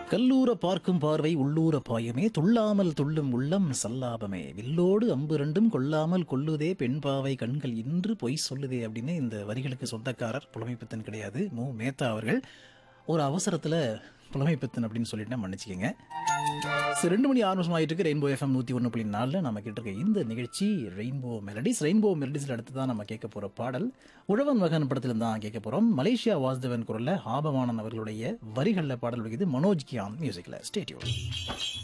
கல்லூர பார்க்கும் பார்வை உள்ளூர பாயமே துள்ளாமல் துள்ளும் உள்ளம் சல்லாபமே வில்லோடு அம்பு ரெண்டும் கொள்ளாமல் கொல்லுதே பெண் பாவை கண்கள் இன்று பொய் சொல்லுதே அப்படின்னு இந்த வரிகளுக்கு சொந்தக்காரர் புலமைப்பித்தன் கிடையாது மு மேத்தா அவர்கள் ஒரு அவசரத்தில் புலமைப்பித்தன் அப்படின்னு சொல்லிட்டு மன்னிச்சுக்கோங்க சரி ரெண்டு மணி ஆறு நிமிஷம் ஆயிட்டு இருக்கு ரெயின்போ எஃப்எம் நூற்றி ஒன்று புள்ளி நாலில் நம்ம கேட்டிருக்க இந்த நிகழ்ச்சி ரெயின்போ மெலடிஸ் ரெயின்போ மெலடிஸில் அடுத்து தான் நம்ம கேட்க போகிற பாடல் உழவன் மகன் படத்தில் தான் கேட்க போகிறோம் மலேசியா வாசுதேவன் குரலில் ஆபவானன் அவர்களுடைய வரிகளில் பாடல் வடிக்குது மனோஜ் கியான் மியூசிக்கில் ஸ்டேட்யூன்